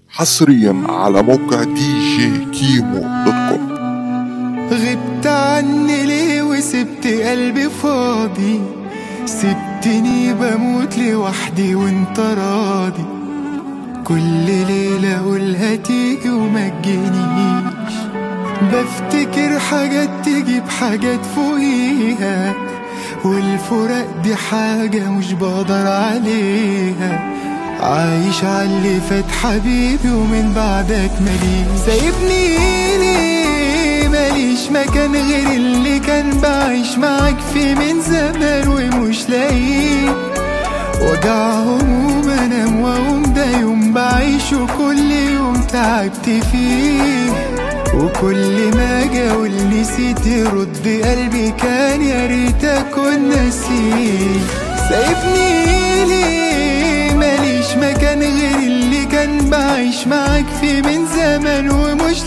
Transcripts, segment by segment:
حصريا على موقع دي جي كيمو دوت كوم غبت عني ليه وسبت قلبي فاضي سبتني بموت لوحدي وانت راضي كل ليلة اقولها تيجي وما تجينيش بفتكر حاجات تجيب حاجات فوقيها والفراق دي حاجة مش بقدر عليها عايش عاللي فات حبيبي ومن بعدك ماليش سايبني ليه ماليش مكان غير اللي كان بعيش معاك فيه من زمان ومش لاقيه وجع هموم انام واقوم ده يوم بعيشه كل يوم تعبت فيه وكل ما اجي اقول نسيت يرد قلبي كان يا ريت اكون نسيت سايبني ليه ماليش مكان غير اللي كان بعيش معاك فيه من زمان ومش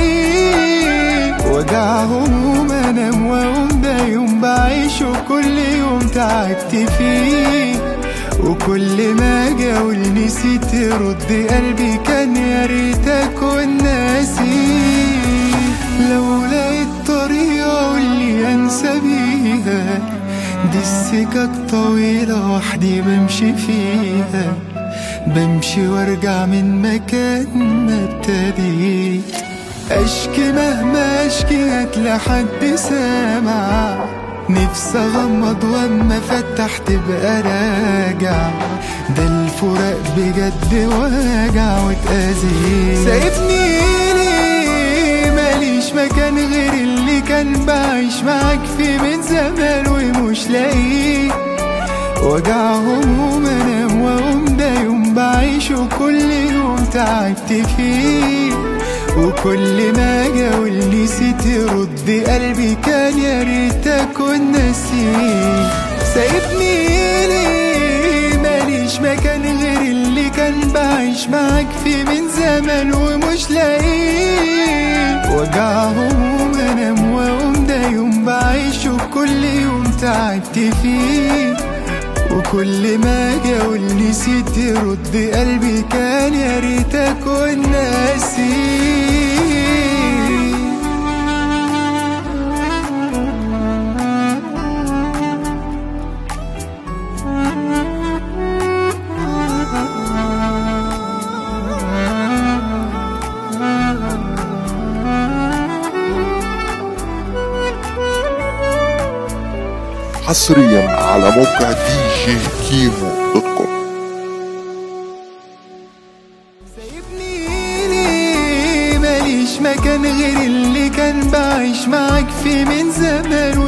لاقيه وجع هموم انام واقوم ده يوم بعيشه كل يوم تعبت فيه وكل ما اجي اقول نسيت يرد قلبي كان يا ريت اكون ناسي لو لقيت طريقة قولي انسى بيها دي السكك طويلة وحدي بمشي فيها بمشي وارجع من مكان ما ابتديت اشكي مهما اشكي هتلاقي حد سامع نفسي اغمض واما فتح تبقى راجع ده الفراق بجد واجع واتأذيت سايبني ليه ماليش مكان غير اللي كان بعيش معاك فيه من زمان ومش لاقيه وجع هموم انام واقوم ده يوم بعيشه كل يوم تعبت فيه وكل ما اجي اقول نسيت يرد قلبي كان يا ريت اكون نسيت سايبني ليه ماليش مكان غير اللي كان بعيش معاك فيه من زمان ومش لاقيه وجع هموم انام واقوم ده يوم بعيشه كل يوم تعبت فيه وكل ما اجي اقول نسيت يرد قلبي كان يا ريت اكون ناسي حصريا على موقع دي جي كيمو دوت كوم سايبني ليه ماليش مكان غير اللي كان بعيش معاك فيه من زمان